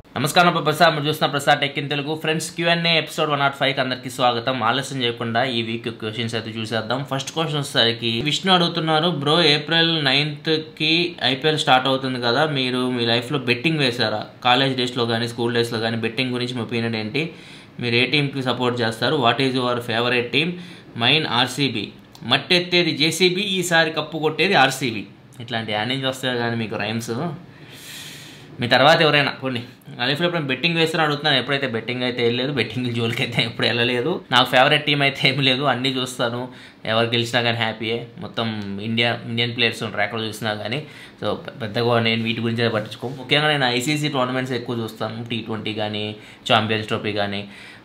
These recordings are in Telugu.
నమస్కారం ప్రసాద్ మీరు చూస్తున్న Prasad tech in Telugu friends QnA episode one nought five అందరికి స్వాగతం ఆలస్యం చేయకుండా ఈ వీక్ క్వశ్చన్స్ అయితే చూసేద్దాం ఫస్ట్ క్వశ్చన్ వచ్చేసరికి విష్ణు అడుగుతున్నారు బ్రో ఏప్రిల్ నైన్త్ కి ఐపీఎల్ స్టార్ట్ అవుతుంది కదా మీరు మీ లైఫ్లో బెట్టింగ్ వేశారా కాలేజ్ డేస్లో కానీ స్కూల్ డేస్లో కానీ బెట్టింగ్ గురించి మీ ఒపీనియన్ ఏంటి మీరు ఏ టీంకి సపోర్ట్ చేస్తారు what is your favourite team mine RCB మట్టి ఎత్తేది జేసీబీ ఈసారి కప్పు కొట్టేది ఆర్సీబీ ఇట్లాంటి యాడ్ నుంచి వస్తాయి కానీ మీకు రైమ్స్ మీ తర్వాత ఎవరైనా కొన్ని నా లైఫ్లో ఎప్పుడైనా బెట్టింగ్ వేస్తారని అడుగుతున్నాను ఎప్పుడైతే బెట్టింగ్ అయితే వెళ్ళలేదు బెట్టింగ్ జోలికి అయితే ఎప్పుడు వెళ్ళలేదు నాకు ఫేవరెట్ టీం అయితే ఏమి లేదు అన్నీ చూస్తాను ఎవరు గెలిచినా కానీ హ్యాపీయే మొత్తం ఇండియా ఇండియన్ ప్లేయర్స్ ఉంటారు ఎక్కడ చూసినా కానీ సో పెద్దగా నేను వీటి గురించి అయితే పట్టించుకో ముఖ్యంగా నేను ఐసీసీ టోర్నమెంట్స్ ఎక్కువ చూస్తాను టీ ట్వంటీ కానీ ఛాంపియన్స్ ట్రోఫీ కానీ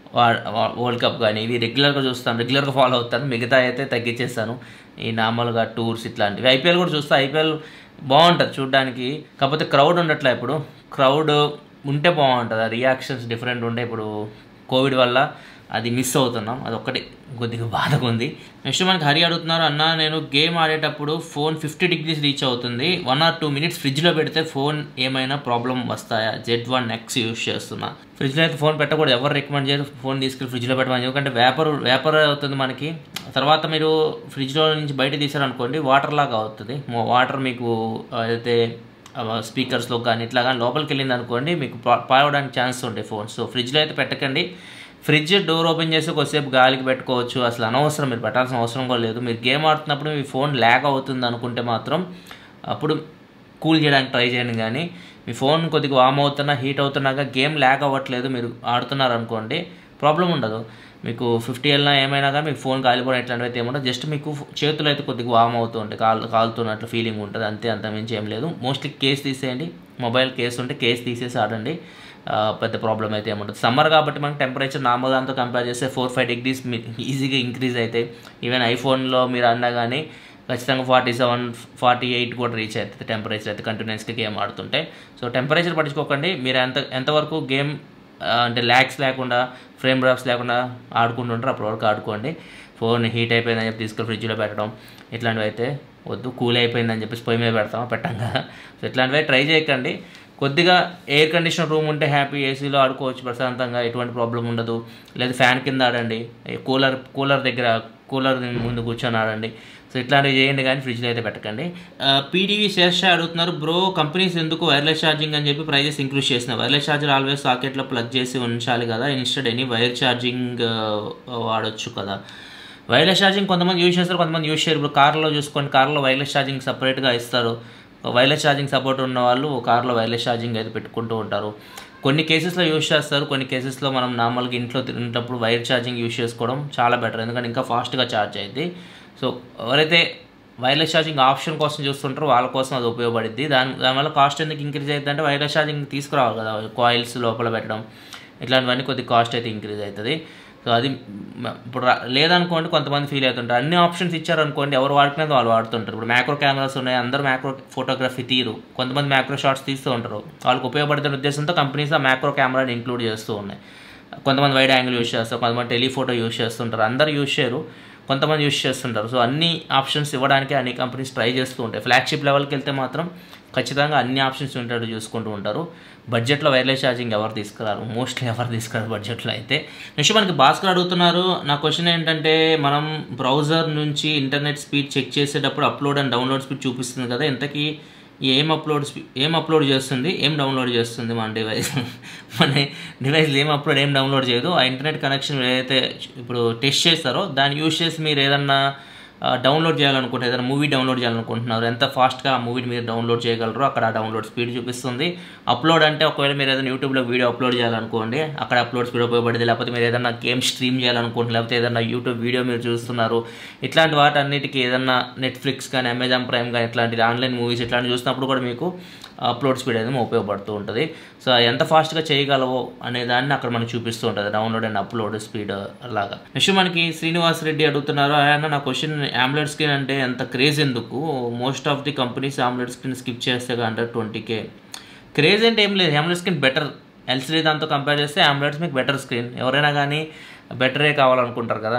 వరల్డ్ కప్ కానీ ఇవి రెగ్యులర్గా చూస్తాను రెగ్యులర్గా ఫాలో అవుతాను మిగతా అయితే తగ్గించేస్తాను ఈ నార్మల్గా టూర్స్ ఇట్లాంటివి ఐపీఎల్ కూడా చూస్తా ఐపీఎల్ బాగుంటుంది చూడడానికి కాకపోతే క్రౌడ్ ఉండట్లే ఇప్పుడు క్రౌడ్ ఉంటే బాగుంటుంది ఆ రియాక్షన్స్ డిఫరెంట్ ఉంటే ఇప్పుడు కోవిడ్ వల్ల అది మిస్ అవుతున్నాం అది ఒక్కటి కొద్దిగా బాధగా ఉంది నెక్స్ట్ మనకి హరి అడుగుతున్నారు అన్న నేను గేమ్ ఆడేటప్పుడు ఫోన్ ఫిఫ్టీ డిగ్రీస్ రీచ్ అవుతుంది వన్ ఆర్ టూ మినిట్స్ ఫ్రిడ్జ్లో పెడితే ఫోన్ ఏమైనా ప్రాబ్లం వస్తాయా జెడ్ వన్ ఎక్స్ యూస్ చేస్తున్నా ఫ్రిడ్జ్లో అయితే ఫోన్ పెట్టకూడదు ఎవరు రికమెండ్ చేయరు ఫోన్ తీసుకెళ్ళి ఫ్రిడ్జ్లో పెట్టమని ఎందుకంటే వేపర్ వేపర్ అవుతుంది మనకి తర్వాత మీరు ఫ్రిడ్జ్లో నుంచి బయట తీసారనుకోండి వాటర్ లాగా అవుతుంది వాటర్ మీకు అయితే స్పీకర్స్లో కానీ ఇట్లా కానీ లోపలికి వెళ్ళింది అనుకోండి మీకు పాడడానికి ఛాన్స్ ఉంటాయి ఫోన్ సో ఫ్రిడ్జ్లో అయితే పెట్టకండి ఫ్రిడ్జ్ డోర్ ఓపెన్ చేసి కొద్దిసేపు గాలికి పెట్టుకోవచ్చు అసలు అనవసరం మీరు పెట్టాల్సిన అవసరం కూడా లేదు మీరు గేమ్ ఆడుతున్నప్పుడు మీ ఫోన్ ల్యాగ్ అవుతుంది అనుకుంటే మాత్రం అప్పుడు కూల్ చేయడానికి ట్రై చేయండి కానీ మీ ఫోన్ కొద్దిగా వామ్ అవుతున్నా హీట్ అవుతున్నాక గేమ్ ల్యాగ్ అవ్వట్లేదు మీరు ఆడుతున్నారు అనుకోండి ప్రాబ్లం ఉండదు మీకు ఫిఫ్టీ వెళ్ళినా ఏమైనా కానీ మీకు ఫోన్ కాలిపోవడం ఇట్లాంటివి అయితే ఏముండదు జస్ట్ మీకు చేతులు అయితే కొద్దిగా వామ్ అవుతూ ఉంటాయి కాలు కాలుతున్నట్లు ఫీలింగ్ ఉంటుంది అంతే అంత మించి ఏం లేదు మోస్ట్లీ కేస్ తీసేయండి మొబైల్ కేసు ఉంటే కేసు తీసేసి ఆడండి పెద్ద ప్రాబ్లం అయితే ఏముంటుంది సమ్మర్ కాబట్టి మనకి టెంపరేచర్ నార్మల్ దాంతో కంపేర్ చేస్తే ఫోర్ ఫైవ్ డిగ్రీస్ ఈజీగా ఇంక్రీజ్ అవుతాయి ఈవెన్ ఐఫోన్లో మీరు అన్నా కానీ ఖచ్చితంగా ఫార్టీ సెవెన్ ఫార్టీ ఎయిట్ కూడా రీచ్ అవుతుంది టెంపరేచర్ అయితే కంటిన్యూస్గా గేమ్ ఆడుతుంటే సో టెంపరేచర్ పట్టించుకోకండి మీరు ఎంత ఎంతవరకు గేమ్ అంటే ల్యాక్స్ లేకుండా ఫ్రేమ్ డ్రాప్స్ లేకుండా ఆడుకుంటుంటారు అప్పటి వరకు ఆడుకోండి ఫోన్ హీట్ అయిపోయిందని చెప్పి తీసుకొని ఫ్రిడ్జ్లో పెట్టడం ఇట్లాంటివి అయితే వద్దు కూల్ అయిపోయిందని చెప్పేసి పొయ్యి మీద పెడతాం పెట్టంగా సో ఇట్లాంటివి ట్రై చేయకండి కొద్దిగా ఎయిర్ కండిషన్ రూమ్ ఉంటే హ్యాపీ ఏసీలో ఆడుకోవచ్చు ప్రశాంతంగా ఎటువంటి ప్రాబ్లం ఉండదు లేదా ఫ్యాన్ కింద ఆడండి కూలర్ కూలర్ దగ్గర కూలర్ ముందు కూర్చొని ఆడండి సో ఇట్లాంటివి చేయండి కానీ ఫ్రిడ్జ్లో అయితే పెట్టకండి పీడీవీ శేష అడుగుతున్నారు బ్రో కంపెనీస్ ఎందుకు వైర్లెస్ ఛార్జింగ్ అని చెప్పి ప్రైజెస్ ఇంక్రీజ్ చేసినాయి వైర్లెస్ ఛార్జర్ ఆల్వేస్ సాకెట్లో ప్లగ్ చేసి ఉంచాలి కదా ఇన్స్టెడ్ ఎనీ వైర్ ఛార్జింగ్ వాడచ్చు కదా వైర్లెస్ ఛార్జింగ్ కొంతమంది యూజ్ చేస్తారు కొంతమంది యూజ్ చేయరు ఇప్పుడు కార్లో చూసుకోండి కార్లో వైర్లెస్ ఛార్జింగ్ సపరేట్గా ఇస్తారు వైర్లెస్ ఛార్జింగ్ సపోర్ట్ ఉన్న వాళ్ళు కార్లో వైర్లెస్ ఛార్జింగ్ అయితే పెట్టుకుంటూ ఉంటారు కొన్ని కేసెస్లో యూజ్ చేస్తారు కొన్ని కేసెస్లో మనం నార్మల్గా ఇంట్లో తిరిగినప్పుడు వైర్ ఛార్జింగ్ యూజ్ చేసుకోవడం చాలా బెటర్ ఎందుకంటే ఇంకా ఫాస్ట్గా ఛార్జ్ అయింది సో ఎవరైతే వైర్లెస్ ఛార్జింగ్ ఆప్షన్ కోసం చూస్తుంటారో వాళ్ళ కోసం అది ఉపయోగపడుద్ది దాని దానివల్ల కాస్ట్ ఎందుకు ఇంక్రీజ్ అవుతుంది అంటే వైర్లెస్ ఛార్జింగ్ తీసుకురావాలి కదా కాయిల్స్ లోపల పెట్టడం ఇట్లాంటివన్నీ కొద్ది కాస్ట్ అయితే ఇంక్రీజ్ అవుతుంది సో అది ఇప్పుడు లేదనుకోండి కొంతమంది ఫీల్ అవుతుంటారు అన్ని ఆప్షన్స్ ఇచ్చారనుకోండి ఎవరు వాడుకునేది వాళ్ళు వాడుతుంటారు ఇప్పుడు మ్యాక్రో కెమెరాస్ ఉన్నాయి అందరూ మ్యాక్రో ఫోటోగ్రఫీ తీరు కొంతమంది మ్యాక్రో షాట్స్ తీస్తూ ఉంటారు వాళ్ళకి ఉపయోగపడుతున్న ఉద్దేశంతో కంపెనీస్ ఆ మ్యాక్రో కెమెరాని ఇంక్లూడ్ చేస్తూ ఉన్నాయి కొంతమంది వైడ్ యాంగిల్ యూస్ చేస్తారు కొంతమంది టెలిఫోటో యూస్ చేస్తుంటారు అందరు యూస్ చేయరు కొంతమంది యూస్ చేస్తుంటారు సో అన్ని ఆప్షన్స్ ఇవ్వడానికి అన్ని కంపెనీస్ ట్రై చేస్తూ ఉంటాయి ఫ్లాగ్షిప్ లెవెల్కి వెళ్తే మాత్రం ఖచ్చితంగా అన్ని ఆప్షన్స్ ఉంటాడు చూసుకుంటూ ఉంటారు బడ్జెట్లో వైర్లెస్ ఛార్జింగ్ ఎవరు తీసుకురారు మోస్ట్లీ ఎవరు తీసుకురారు బడ్జెట్లో అయితే నెక్స్ట్ మనకి భాస్కర్ అడుగుతున్నారు నా క్వశ్చన్ ఏంటంటే మనం బ్రౌజర్ నుంచి ఇంటర్నెట్ స్పీడ్ చెక్ చేసేటప్పుడు అప్లోడ్ అండ్ డౌన్లోడ్ స్పీడ్ చూపిస్తుంది కదా ఇంతకీ ఏం అప్లోడ్ ఏం అప్లోడ్ చేస్తుంది ఏం డౌన్లోడ్ చేస్తుంది మన డివైస్ మన డివైస్లో ఏం అప్లోడ్ ఏం డౌన్లోడ్ చేయదు ఆ ఇంటర్నెట్ కనెక్షన్ ఏదైతే ఇప్పుడు టెస్ట్ చేస్తారో దాన్ని యూజ్ చేసి మీరు ఏదన్నా డౌన్లోడ్ చేయాలనుకుంటే ఏదైనా మూవీ డౌన్లోడ్ చేయాలనుకుంటున్నారు ఎంత ఫాస్ట్గా ఆ మూవీని మీరు డౌన్లోడ్ చేయగలరో అక్కడ డౌన్లోడ్ స్పీడ్ చూపిస్తుంది అప్లోడ్ అంటే ఒకవేళ మీరు ఏదైనా యూట్యూబ్లో వీడియో అప్లోడ్ చేయాలనుకోండి అక్కడ అప్లోడ్ స్పీడ్ ఉపయోగపడింది లేకపోతే మీరు ఏదైనా గేమ్ స్ట్రీమ్ చేయాలనుకుంటున్నారు లేకపోతే ఏదైనా యూట్యూబ్ వీడియో మీరు చూస్తున్నారు ఇట్లాంటి వాటన్నిటికీ ఏదైనా నెట్ఫ్లిక్స్ కానీ అమెజాన్ ప్రైమ్ కానీ ఇట్లాంటిది ఆన్లైన్ మూవీస్ ఇట్లాంటివి చూసినప్పుడు కూడా మీకు అప్లోడ్ స్పీడ్ అనేది ఉపయోగపడుతూ ఉంటుంది సో ఎంత ఫాస్ట్గా చేయగలవో అనే దాన్ని అక్కడ మనకు చూపిస్తూ ఉంటుంది డౌన్లోడ్ అండ్ అప్లోడ్ స్పీడ్ అలాగా నెక్స్ట్ మనకి శ్రీనివాస్ రెడ్డి అడుగుతున్నారు ఆయన నా క్వశ్చన్ ఆమ్లెట్ స్క్రీన్ అంటే ఎంత క్రేజ్ ఎందుకు most of the companies AMOLED screen skip చేస్తే అంటారు ట్వంటీ కే క్రేజ్ అంటే ఏం లేదు ఆమ్లెట్ స్క్రీన్ బెటర్ ఎల్సీడీ దాంతో కంపేర్ చేస్తే ఆమ్లెట్స్ మీకు బెటర్ స్క్రీన్ ఎవరైనా కానీ బెటరే కావాలనుకుంటారు కదా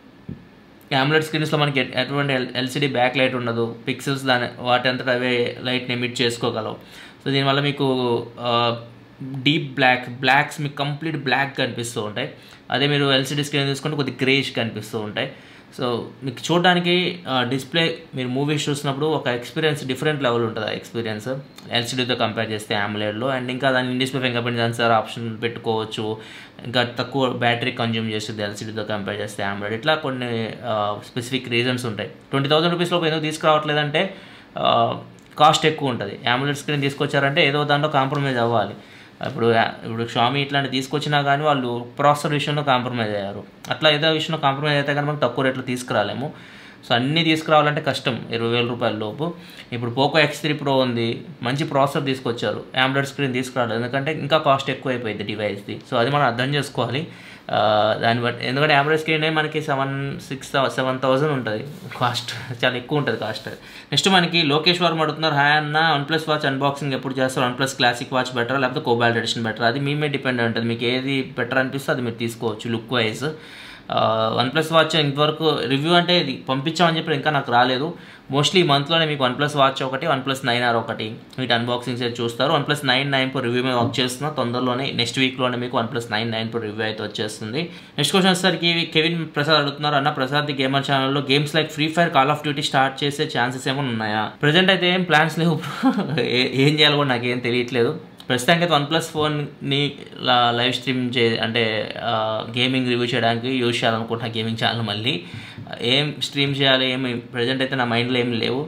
ఆమ్లెట్ స్క్రీన్స్లో మనకి ఎటువంటి ఎల్సిడి బ్యాక్ లైట్ ఉండదు పిక్సెల్స్ దాని వాటి అంతటా అవే లైట్ని ఎమిట్ చేసుకోగలవు సో దీనివల్ల మీకు డీప్ బ్లాక్ బ్లాక్స్ మీకు కంప్లీట్ బ్లాక్ కనిపిస్తూ ఉంటాయి అదే మీరు ఎల్సిడి స్క్రీన్ తీసుకుంటే కొద్దిగా గ్రేష్ కనిపిస్తూ ఉంటాయి సో మీకు చూడడానికి డిస్ప్లే మీరు మూవీస్ చూసినప్పుడు ఒక ఎక్స్పీరియన్స్ డిఫరెంట్ లెవెల్ ఉంటుంది ఆ ఎక్స్పీరియన్స్ ఎల్సిడీతో కంపేర్ చేస్తే ఆమ్లెడ్లో అండ్ ఇంకా దాని display fingerprint sensor option పెట్టుకోవచ్చు ఇంకా తక్కువ బ్యాటరీ కన్జ్యూమ్ చేస్తుంది ఎల్సిడీతో కంపేర్ చేస్తే ఆమ్లెడ్ ఇట్లా కొన్ని స్పెసిఫిక్ రీజన్స్ ఉంటాయి ట్వంటీ థౌసండ్ రూపీస్లో ఎందుకు తీసుకురావట్లేదంటే కాస్ట్ ఎక్కువ ఉంటుంది ఆమ్లెడ్ స్క్రీన్ తీసుకొచ్చారంటే ఏదో దాంట్లో కాంప్రమైజ్ అవ్వాలి ఇప్పుడు ఇప్పుడు షామీ ఇట్లాంటి తీసుకొచ్చినా కానీ వాళ్ళు ప్రాసెసర్ విషయంలో కాంప్రమైజ్ అయ్యారు అట్లా ఏదో విషయంలో కాంప్రమైజ్ అయితే కానీ మనకు తక్కువ రేట్లో తీసుకురాలేము సో అన్నీ తీసుకురావాలంటే కష్టం ఇరవై వేల రూపాయల లోపు ఇప్పుడు పోకో ఎక్స్ త్రీ ప్రో ఉంది మంచి ప్రాసెసర్ తీసుకొచ్చారు ఆండ్రాయిడ్ స్క్రీన్ తీసుకురాలేదు ఎందుకంటే ఇంకా కాస్ట్ ఎక్కువ అయిపోయింది డివైస్ది సో అది మనం అర్థం చేసుకోవాలి దాన్ని బట్టి ఎందుకంటే ఆండ్రాయిడ్ స్క్రీన్ మనకి సెవెన్ సిక్స్ సెవెన్ థౌసండ్ ఉంటుంది కాస్ట్ చాలా ఎక్కువ ఉంటుంది కాస్ట్ నెక్స్ట్ మనకి లోకేష్ వర్మ అడుగుతున్నారు హాయ్ అన్న వన్ ప్లస్ వాచ్ అన్బాక్సింగ్ ఎప్పుడు చేస్తారు OnePlus classic watch better లేకపోతే కోబాల్ట్ ఎడిషన్ బెటర్ అది మీ మీద డిపెండ్ ఉంటుంది మీకు ఏది బెటర్ అనిపిస్తే అది మీరు తీసుకోవచ్చు look wise OnePlus watch ఇంతవరకు రివ్యూ అంటే ఇది పంపించామని చెప్పి ఇంకా నాకు రాలేదు మోస్ట్లీ ఈ మంత్లోనే మీకు వన్ ప్లస్ వాచ్ ఒకటి వన్ ప్లస్ నైన్ ఆర్ ఒకటి వీటి అన్బాక్సింగ్స్ అయితే చూస్తారు OnePlus nine nine pro review మీద వర్క్ చేస్తున్నా తొందరలోనే నెక్స్ట్ వీక్లోనే మీకు OnePlus nine nine pro review అయితే వచ్చేస్తుంది నెక్స్ట్ క్వశ్చన్ వచ్చేసరికి కెవిన్ ప్రసాద్ అడుగుతున్నారు అన్న ప్రసాద్ ది గేమర్ ఛానల్లో games like free fire call of duty start చేసే ఛాన్సెస్ ఏమైనా ఉన్నాయా ప్రజెంట్ అయితే ఏం ప్లాన్స్ లేవు ఏం చేయాలో కూడా నాకేం తెలియట్లేదు ప్రస్తుతానికి అయితే వన్ ప్లస్ ఫోన్ని లైవ్ స్ట్రీమ్ చే అంటే గేమింగ్ రివ్యూ చేయడానికి యూజ్ చేయాలనుకుంటున్నా గేమింగ్ ఛానల్ మళ్ళీ ఏం స్ట్రీమ్ చేయాలి ఏమి ప్రజెంట్ అయితే నా మైండ్లో ఏం లేవు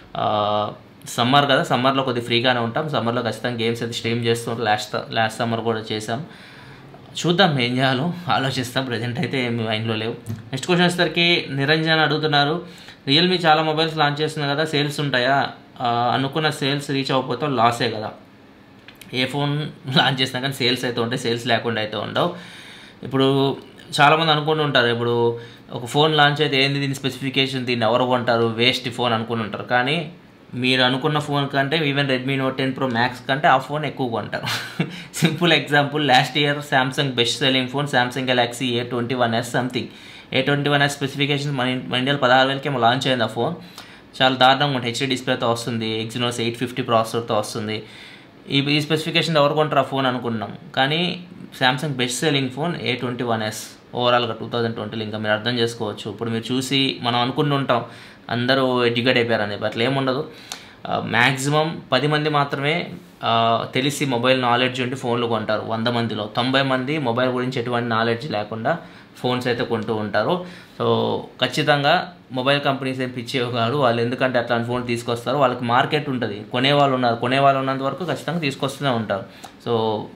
సమ్మర్ కదా సమ్మర్లో కొద్దిగా ఫ్రీగానే ఉంటాం సమ్మర్లో ఖచ్చితంగా గేమ్స్ అయితే స్ట్రీమ్ చేస్తుంటాం లాస్ట్ లాస్ట్ సమ్మర్ కూడా చేసాం చూద్దాం ఏం చేయాలో ఆలోచిస్తాం ప్రజెంట్ అయితే ఏమి మైండ్లో లేవు నెక్స్ట్ క్వశ్చన్ వచ్చేసరికి నిరంజన్ అడుగుతున్నారు రియల్మీ చాలా మొబైల్స్ లాంచ్ చేస్తుంది కదా సేల్స్ ఉంటాయా అనుకున్న సేల్స్ రీచ్ అవ్వకపోతే లాసే కదా ఏ ఫోన్ లాంచ్ చేసినా కానీ సేల్స్ అయితే ఉంటాయి సేల్స్ లేకుండా అయితే ఉండవు ఇప్పుడు చాలామంది అనుకుంటూ ఉంటారు ఇప్పుడు ఒక ఫోన్ లాంచ్ అయితే ఏంది దీని స్పెసిఫికేషన్ దీన్ని ఎవరు కొంటారు వేస్ట్ ఫోన్ అనుకుని ఉంటారు కానీ మీరు అనుకున్న ఫోన్ కంటే even Redmi note ten pro max కంటే ఆ ఫోన్ ఎక్కువ కొంటారు simple example last year Samsung best selling phone Samsung Galaxy A twenty one S something A twenty one S specification మన మన ఇండియాలో పదహారు వేలకి ఏమో లాంచ్ అయింది ఆ ఫోన్ చాలా దారుణంగా ఉంటుంది హెచ్డీ డిస్ప్లేతో వస్తుంది ఎగ్జినోస్ ఎయిట్ ఫిఫ్టీ ప్రాసెసర్తో వస్తుంది ఈ ఈ స్పెసిఫికేషన్ ఎవరు కొంటారు ఆ ఫోన్ అనుకున్నాం కానీ Samsung best selling phone A twenty one S ఓవరాల్గా టూ థౌజండ్ ట్వంటీలో ఇంకా మీరు అర్థం చేసుకోవచ్చు ఇప్పుడు మీరు చూసి మనం అనుకుంటుంటాం అందరూ ఎడ్యుకేట్ అయిపోయారని చెప్పి అట్లా ఏముండదు మ్యాక్సిమం పది మంది మాత్రమే తెలిసి మొబైల్ నాలెడ్జ్ ఉండి ఫోన్లు కొంటారు వంద మందిలో తొంభై మంది మొబైల్ గురించి ఎటువంటి నాలెడ్జ్ లేకుండా ఫోన్స్ అయితే కొంటూ ఉంటారు సో ఖచ్చితంగా మొబైల్ కంపెనీస్ ఏం పిచ్చేవి కాదు వాళ్ళు ఎందుకంటే అట్లాంటి ఫోన్ తీసుకొస్తారు వాళ్ళకి మార్కెట్ ఉంటుంది కొనేవాళ్ళు ఉన్నారు కొనేవాళ్ళు ఉన్నంత వరకు ఖచ్చితంగా తీసుకొస్తూనే ఉంటారు సో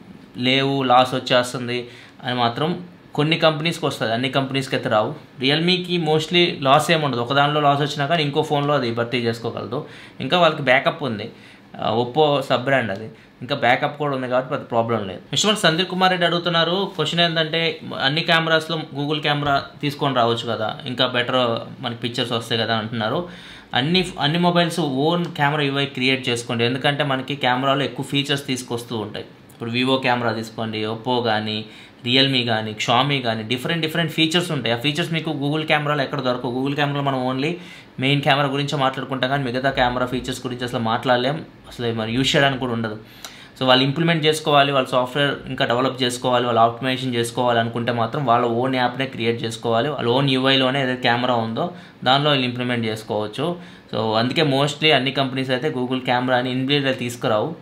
లేవు లాస్ వచ్చేస్తుంది అని మాత్రం కొన్ని కంపెనీస్కి వస్తుంది అన్ని కంపెనీస్కి అయితే రావు రియల్మీకి మోస్ట్లీ లాస్ ఏమి ఉండదు ఒక దానిలో లాస్ వచ్చినా కానీ ఇంకో ఫోన్లో అది భర్తీ చేసుకోగలదు ఇంకా వాళ్ళకి బ్యాకప్ ఉంది ఒప్పో సబ్ బ్రాండ్ అది ఇంకా బ్యాకప్ కూడా ఉంది కాబట్టి పెద్ద ప్రాబ్లం లేదు నెక్స్ట్ సందీప్ కుమార్ రెడ్డి అడుగుతున్నారు క్వశ్చన్ ఏంటంటే అన్ని కెమెరాస్లో గూగుల్ కెమెరా తీసుకొని రావచ్చు కదా ఇంకా బెటర్ మనకి పిక్చర్స్ వస్తాయి కదా అంటున్నారు అన్ని అన్ని మొబైల్స్ ఓన్ కెమెరా ఇవై క్రియేట్ చేసుకోండి ఎందుకంటే మనకి కెమెరాలో ఎక్కువ ఫీచర్స్ తీసుకొస్తూ ఉంటాయి ఇప్పుడు వివో కెమెరా తీసుకోండి ఒప్పో కానీ రియల్మీ కానీ షామీ కానీ డిఫరెంట్ డిఫరెంట్ ఫీచర్స్ ఉంటాయి ఆ ఫీచర్స్ మీకు గూగుల్ కెమెరాలో ఎక్కడ దొరకవు గూగుల్ కెమెరాలో మనం ఓన్లీ మెయిన్ కెమెరా గురించి మాట్లాడుకుంటాం కానీ మిగతా కెమెరా ఫీచర్స్ గురించి అసలు మాట్లాడలేం అసలు మరి యూజ్ చేయడానికి కూడా ఉండదు సో వాళ్ళు ఇంప్లిమెంట్ చేసుకోవాలి వాళ్ళ సాఫ్ట్వేర్ ఇంకా డెవలప్ చేసుకోవాలి వాళ్ళు ఆప్టిమైజేషన్ చేసుకోవాలి అనుకుంటే మాత్రం వాళ్ళ ఓన్ యాప్నే క్రియేట్ చేసుకోవాలి వాళ్ళ ఓన్ యూఐలోనే ఏదైతే కెమెరా ఉందో దానిలో వీళ్ళు ఇంప్లిమెంట్ చేసుకోవచ్చు సో అందుకే మోస్ట్లీ అన్ని కంపెనీస్ అయితే గూగుల్ కెమెరాని ఇన్బిల్డ్ తీసుకురావు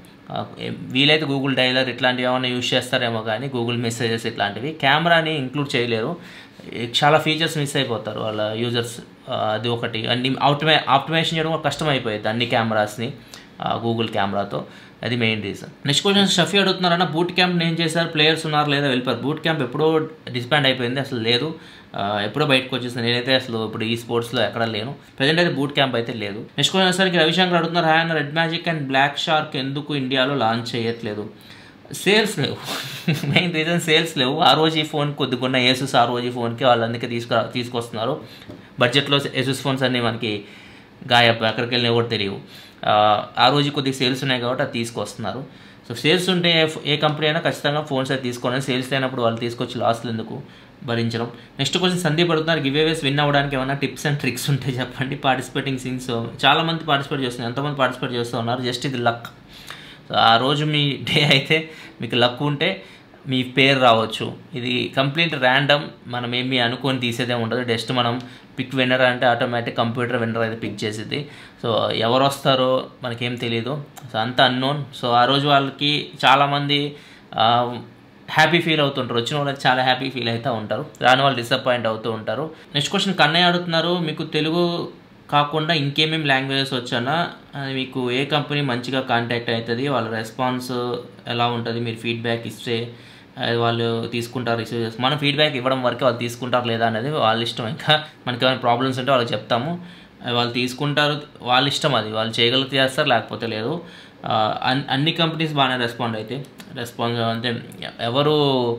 వీలైతే గూగుల్ డైలర్ ఇట్లాంటివి ఏమైనా యూజ్ చేస్తారేమో కానీ గూగుల్ మెసేజెస్ ఇట్లాంటివి కెమెరాని ఇంక్లూడ్ చేయలేరు చాలా ఫీచర్స్ మిస్ అయిపోతారు వాళ్ళ యూజర్స్ అది ఒకటి అన్ని ఆప్టిమై ఆప్టిమైజేషన్ చేయడం కష్టం అయిపోయింది అన్ని కెమెరాస్ని గూగుల్ కెమెరాతో అది main reason next question Shafi అడుగుతున్నారన్న బూట్ క్యాంప్ నేను చేశారు ప్లేయర్స్ ఉన్నారు లేదా వెళ్ళిపోయారు బూట్ క్యాంప్ ఎప్పుడో డిస్బాండ్ అయిపోయింది అసలు లేదు ఎప్పుడో బయటకు వచ్చేసింది నేనైతే అసలు ఇప్పుడు ఈ స్పోర్ట్స్లో ఎక్కడ లేను ప్రజెంట్ అయితే బూట్ క్యాంప్ అయితే లేదు నెక్స్ట్ క్వశ్చన్ వచ్చేసరికి రవిశంకర్ అడుగుతున్నారు హాయ్ అన్న Red Magic and Black Shark ఎందుకు ఇండియాలో లాంచ్ చేయట్లేదు సేల్స్ లేవు మెయిన్ రీజన్ సేల్స్ లేవు ఆ రోజు ఈ ఫోన్ కొద్దిగా ఏసూస్ ఆ రోజు ఈ ఫోన్కి వాళ్ళు అందుకే తీసుకు తీసుకొస్తున్నారు బడ్జెట్లో ఏసూస్ ఫోన్స్ అన్నీ మనకి గాయప్ ఎక్కడికి వెళ్ళినా కూడా తెలియవు ఆ రోజు కొద్దిగా సేల్స్ ఉన్నాయి కాబట్టి అది తీసుకొస్తున్నారు సో సేల్స్ ఉంటే ఏ కంపెనీ అయినా ఖచ్చితంగా ఫోన్స్ అయితే తీసుకోవాలి సేల్స్ లేనప్పుడు వాళ్ళు తీసుకొచ్చి లాస్లు ఎందుకు భరించడం నెక్స్ట్ క్వశ్చన్ సందీప్ అడుగుతున్నారు గివేవేస్ విన్ అవ్వడానికి ఏమైనా టిప్స్ అండ్ ట్రిక్స్ ఉంటే చెప్పండి పార్టిసిపేటింగ్ సింగ్స్ చాలా మంది పార్టిసిపేట్ చేస్తున్నారు ఎంతమంది పార్టిసిపేట్ చేస్తూ ఉన్నారు జస్ట్ ఇది లక్ సో ఆ రోజు మీ డే అయితే మీకు లక్ ఉంటే మీ పేరు రావచ్చు ఇది కంప్లీట్ ర్యాండమ్ మనం ఏమి అనుకొని తీసేదే ఉండదు జస్ట్ మనం పిక్ విన్నర్ అంటే ఆటోమేటిక్ కంప్యూటర్ విన్నర్ అయితే పిక్ చేసేది సో ఎవరు వస్తారో మనకేం తెలియదు సో అంత అన్నోన్ సో ఆ రోజు వాళ్ళకి చాలామంది హ్యాపీ ఫీల్ అవుతుంటారు వచ్చిన వాళ్ళకి చాలా హ్యాపీ ఫీల్ అవుతూ ఉంటారు రాని వాళ్ళు డిసప్పాయింట్ అవుతూ ఉంటారు నెక్స్ట్ క్వశ్చన్ కన్నయ్య అడుగుతున్నారు మీకు తెలుగు కాకుండా ఇంకేమేమి లాంగ్వేజెస్ వచ్చానా అది మీకు ఏ కంపెనీ మంచిగా కాంటాక్ట్ అవుతుంది వాళ్ళ రెస్పాన్స్ ఎలా ఉంటుంది మీరు ఫీడ్బ్యాక్ ఇస్తే అది వాళ్ళు తీసుకుంటారు రిసీవ్ చేస్తారు మనం ఫీడ్బ్యాక్ ఇవ్వడం వరకు వాళ్ళు తీసుకుంటారు లేదా అనేది వాళ్ళ ఇష్టం ఇంకా మనకి ఏమైనా ప్రాబ్లమ్స్ ఉంటే వాళ్ళకి చెప్తాము అది వాళ్ళు తీసుకుంటారు వాళ్ళ ఇష్టం అది వాళ్ళు చేయగలిగితే చేస్తారు లేకపోతే లేదు ఆ, అన్- అన్ని కంపెనీస్ బాగానే రెస్పాండ్ అయితే రెస్పాన్స్ అంటే ఎవరు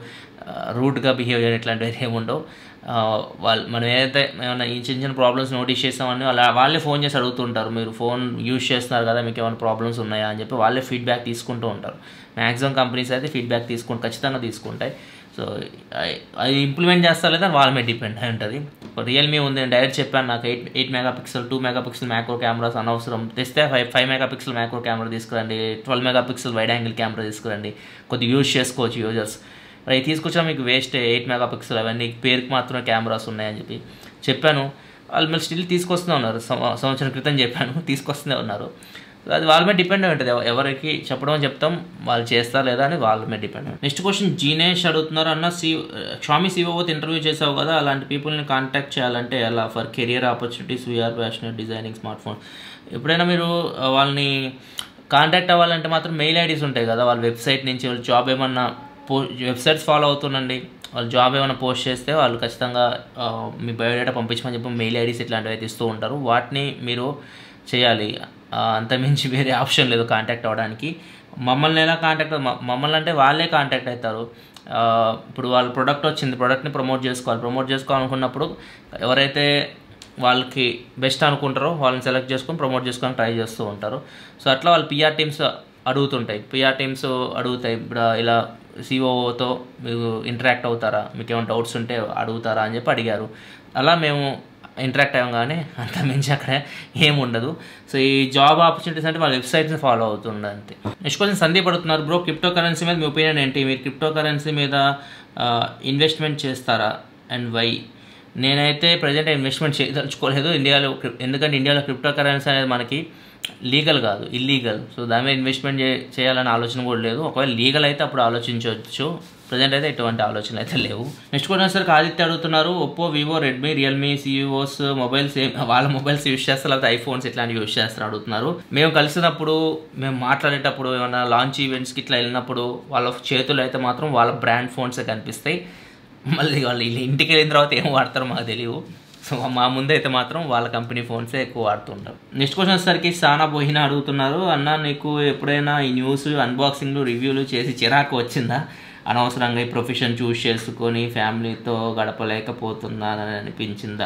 రూట్గా బిహేవ్ చేయడం ఇట్లాంటివి ఏమి ఉండవు ఆ, వాళ్ళు మనం ఏదైతే ఏమైనా ఈ చిన్న చిన్న ప్రాబ్లమ్స్ నోటీస్ చేస్తామని వాళ్ళ వాళ్ళే ఫోన్ చేసి అడుగుతుంటారు మీరు ఫోన్ యూజ్ చేస్తున్నారు కదా మీకు ఏమైనా ప్రాబ్లమ్స్ ఉన్నాయా అని చెప్పి వాళ్ళే ఫీడ్బ్యాక్ తీసుకుంటూ ఉంటారు మ్యాక్సిమం కంపెనీస్ అయితే ఫీడ్బ్యాక్ తీసుకుంటూ ఖచ్చితంగా తీసుకుంటాయి సో అయి- అది ఇంప్లిమెంట్ చేస్తారు లేదా వాళ్ళ మీద డిపెండ్ అయి ఉంటుంది రియల్మీ ఉంది నేను డైరెక్ట్ చెప్పాను నాకు eight eight mega pixel two mega pixel macro cameras అనవసరం తెస్తే five five mega pixel macro camera తీసుకురండి twelve mega pixel wide angle camera తీసుకురండి కొద్దిగా యూజ్ చేసుకోవచ్చు యూజర్స్ అవి తీసుకొచ్చా మీకు వేస్ట్ ఎయిట్ మెగా పిక్సెల్ అవన్నీ పేరుకి మాత్రమే కెమెరాస్ ఉన్నాయని చెప్పి చెప్పాను వాళ్ళు మళ్ళీ స్టిల్ తీసుకొస్తూనే ఉన్నారు సంవ- సంవత్సరం క్రితం చెప్పాను తీసుకొస్తూనే ఉన్నారు సో అది వాళ్ళ మీద డిపెండ్ అయి ఉంటుంది ఎవ- ఎవరికి చెప్పడం అని చెప్తాం వాళ్ళు చేస్తారు లేదా అని వాళ్ళ మీద డిపెండ్ నెక్స్ట్ క్వశ్చన్ జీనేష్ అడుగుతున్నారు అన్న సి స్వామి శివవత్ ఇంటర్వ్యూ చేసావు కదా అలాంటి పీపుల్ని కాంటాక్ట్ చేయాలంటే ఎలా for career opportunities we're passionate designing smart phone ఎప్పుడైనా మీరు ఆ, వాళ్ళని కాంటాక్ట్ అవ్వాలంటే మాత్రం మెయిల్ ఐడీస్ ఉంటాయి కదా వాళ్ళ వెబ్సైట్ నుంచి వాళ్ళు జాబ్ ఏమన్నా పో వెబ్సైట్స్ ఫాలో అవుతుండండి వాళ్ళు జాబ్ ఏమైనా పోస్ట్ చేస్తే వాళ్ళు ఖచ్చితంగా ఆ, మీ బయోడేటా పంపించమని చెప్పి మెయిల్ ఐడీస్ ఇట్లాంటివి అయితే ఇస్తూ ఉంటారు వాటిని మీరు చేయాలి ఆ, అంతమించి వేరే ఆప్షన్ లేదు కాంటాక్ట్ అవ్వడానికి మమ్మల్ని ఎలా కాంటాక్ట్ మమ్మల్ని అంటే వాళ్ళే కాంటాక్ట్ అవుతారు ఆ, ఇప్పుడు వాళ్ళ ప్రొడక్ట్ వచ్చింది ప్రొడక్ట్ని ప్రమోట్ చేసుకోవాలి ప్రమోట్ చేసుకోవాలనుకున్నప్పుడు ఎవరైతే వాళ్ళకి బెస్ట్ అనుకుంటారో వాళ్ళని సెలెక్ట్ చేసుకొని ప్రమోట్ చేసుకొని ట్రై చేస్తూ ఉంటారు సో అట్లా వాళ్ళు పిఆర్ టీమ్స్ అడుగుతుంటాయి పిఆర్ టీమ్స్ అడుగుతాయి ఇప్పుడు ఇలా సిఓఓతో మీరు ఇంటరాక్ట్ అవుతారా మీకు ఏమైనా డౌట్స్ ఉంటే అడుగుతారా అని చెప్పి అడిగారు అలా మేము ఇంటరాక్ట్ అవ్వగానే అంత మించి అక్కడ ఏముండదు సో ఈ జాబ్ ఆపర్చునిటీస్ అంటే వాళ్ళ వెబ్సైట్స్ని ఫాలో అవుతుండే అంతే నెక్స్ట్ క్వశ్చన్ సందీప్ అడుగుతున్నారు బ్రో క్రిప్టో కరెన్సీ మీద మీ ఒపీనియన్ ఏంటి మీరు క్రిప్టో కరెన్సీ మీద ఇన్వెస్ట్మెంట్ చేస్తారా అండ్ వై నేనైతే ప్రజెంట్ ఇన్వెస్ట్మెంట్ చేయదలుచుకోలేదు ఇండియాలో క్రిప్- ఎందుకంటే ఇండియాలో క్రిప్టో కరెన్సీ అనేది మనకి లీగల్ కాదు ఇల్లీగల్ సో దాని మీద ఇన్వెస్ట్మెంట్ చే చేయాలనే ఆలోచన కూడా లేదు ఒకవేళ లీగల్ అయితే అప్పుడు ఆలోచించవచ్చు ప్రజెంట్ అయితే ఎటువంటి ఆలోచనలు అయితే లేవు నెక్స్ట్ క్వశ్చన్ సార్ ఆదిత్య అడుగుతున్నారు Oppo Vivo Redmi Realme CEOs mobiles ఏం వాళ్ళ మొబైల్స్ యూస్ చేస్తారు లేకపోతే ఐఫోన్స్ ఇట్లాంటివి యూస్ చేస్తారు అడుగుతున్నారు మేము కలిసినప్పుడు మేము మాట్లాడేటప్పుడు ఏమైనా లాంచ్ ఈవెంట్స్కి ఇట్లా వెళ్ళినప్పుడు వాళ్ళ చేతులు అయితే మాత్రం వాళ్ళ బ్రాండ్ ఫోన్సే కనిపిస్తాయి మళ్ళీ వాళ్ళు వీళ్ళు ఇంటికి వెళ్ళిన తర్వాత ఏం వాడతారో మాకు తెలియదు సో మా ముందు అయితే మాత్రం వాళ్ళ కంపెనీ ఫోన్సే ఎక్కువ వాడుతుంటారు నెక్స్ట్ క్వశ్చన్ వచ్చేసరికి సానా పోయినా అడుగుతున్నారు అన్న నీకు ఎప్పుడైనా ఈ న్యూస్ అన్బాక్సింగ్లు రివ్యూలు చేసి చిరాకు వచ్చిందా అనవసరంగా ఈ ప్రొఫెషన్ చూస్ చేసుకొని ఫ్యామిలీతో గడపలేకపోతున్నా అని అనిపించిందా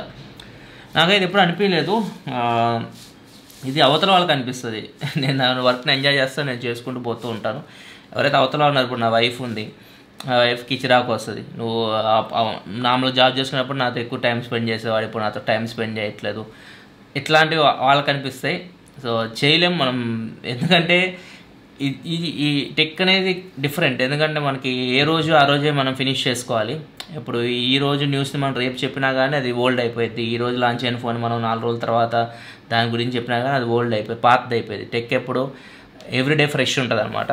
నాకైతే ఎప్పుడు అనిపించలేదు ఆ, ఇది అవతల వాళ్ళకి అనిపిస్తుంది నేను నా వర్క్ని ఎంజాయ్ చేస్తాను నేను చేసుకుంటూ పోతూ ఉంటాను ఎవరైతే అవతల ఉన్నారు ఇప్పుడు నా వైఫ్ ఉంది ఆ వైఫ్కి చిరాకు వస్తుంది నువ్వు నార్మల్ జాబ్ చేసుకున్నప్పుడు నాతో ఎక్కువ టైం స్పెండ్ చేసేవాడు ఇప్పుడు నాతో టైం స్పెండ్ చేయట్లేదు ఇట్లాంటివి వా- వాళ్ళకి అనిపిస్తాయి సో చేయలేం మనం ఎందుకంటే ఈ- ఈ ఈ టెక్ అనేది డిఫరెంట్ ఎందుకంటే మనకి ఏ రోజు ఆ రోజే మనం ఫినిష్ చేసుకోవాలి ఇప్పుడు ఈ రోజు న్యూస్ని మనం రేపు చెప్పినా కానీ అది ఓల్డ్ అయిపోయింది ఈ రోజు లాంచ్ అయిన ఫోన్ మనం నాలుగు రోజుల తర్వాత దాని గురించి చెప్పినా కానీ అది ఓల్డ్ అయిపోయి పాతది అయిపోయింది టెక్ ఎప్పుడు ఎవ్రీడే ఫ్రెష్ ఉంటుంది అనమాట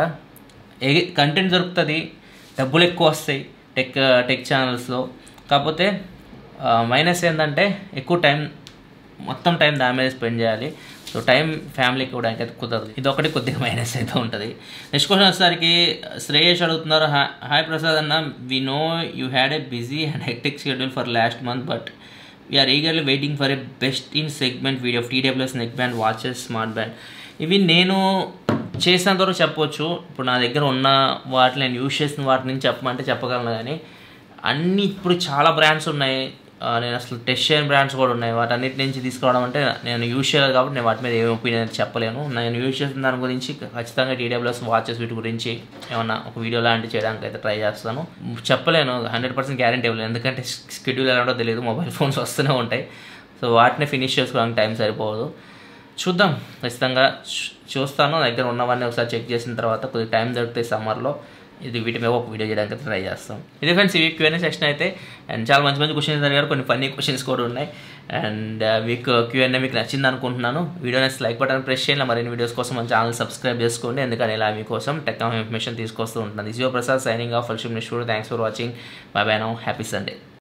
కంటెంట్ దొరుకుతుంది డబ్బులు ఎక్కువ వస్తాయి టెక్ టెక్ ఛానల్స్లో కాకపోతే మైనస్ ఏంటంటే ఎక్కువ టైం మొత్తం టైం దాని మీద స్పెండ్ చేయాలి సో టైం ఫ్యామిలీకి కూడా అయితే కుదరదు ఇది ఒకటి కొద్దిగా మైనస్ అయితే ఉంటుంది నెక్స్ట్ క్వశ్చన్ వచ్చేసరికి శ్రేయస్ అడుగుతున్నారు "హా- హాయ్ ప్రసాద్ అన్న we know you had a busy and hectic schedule for last month but we're eagerly waiting for a best in segment video TWS neck band watches smart band ఇవి నేను చేసినంత వరకు చెప్పొచ్చు ఇప్పుడు నా దగ్గర ఉన్న వాటిని నేను యూజ్ చేసిన వాటి నుంచి చెప్పమంటే చెప్పగలను కానీ అన్ని ఇప్పుడు చాలా బ్రాండ్స్ ఉన్నాయి ఆ, నేను అసలు టెస్ట్ చేయని బ్రాండ్స్ కూడా ఉన్నాయి వాటన్నిటి నుంచి తీసుకురావడం అంటే నేను యూజ్ చేయలేదు కాబట్టి నేను వాటి మీద ఏమి ఒపీనియన్ చెప్పలేను నేను యూజ్ చేసిన దాని గురించి ఖచ్చితంగా టీడబ్ల్యూఎస్ వాచెస్ వీటి గురించి ఏమన్నా ఒక వీడియో లాంటివి చేయడానికి అయితే ట్రై చేస్తాను చెప్పలేను హండ్రెడ్ పర్సెంట్ గ్యారంటీ ఇవ్వలేదు ఎందుకంటే స్కెడ్యూల్ ఎలా ఉంటుందో తెలియదు మొబైల్ ఫోన్స్ వస్తూనే ఉంటాయి సో వాటిని ఫినిష్ చేసుకోవడానికి టైం సరిపోదు చూద్దాం ఖచ్చితంగా చూ- చూస్తాను నా దగ్గర ఉన్నవన్నీ ఒకసారి చెక్ చేసిన తర్వాత కొద్దిగా టైం దొరికితే సమ్మర్లో ఇది వీటి మీద ఒక వీడియో చేయడానికి ట్రై చేస్తాం ఇది ఫ్రెండ్స్ ఈ క్యూఎన్ఏ సెక్షన్ అయితే అండ్ చాలా మంచి మంచి క్వశ్చన్స్ అడిగారు కొన్ని ఫన్నీ క్వశ్చన్స్ కూడా ఉన్నాయి అండ్ వీక్ క్యూఎన్ఏ మీకు నచ్చింది అనుకుంటున్నాను వీడియో నచ్చి లైక్ బటన్ ప్రెస్ చేయాలి మరిన్ని వీడియోస్ కోసం మన ఛానల్ సబ్స్క్రైబ్ చేసుకోండి ఎందుకంటే ఇలా మీకోసం టెక్ ఇన్ఫర్మేషన్ తీసుకొస్తూ ఉంటుంది జియో ప్రసాద్ సైనింగ్ ఆఫ్ ఫల్షిమ్ నిష్ఠూర్ thanks for watching bye bye now happy Sunday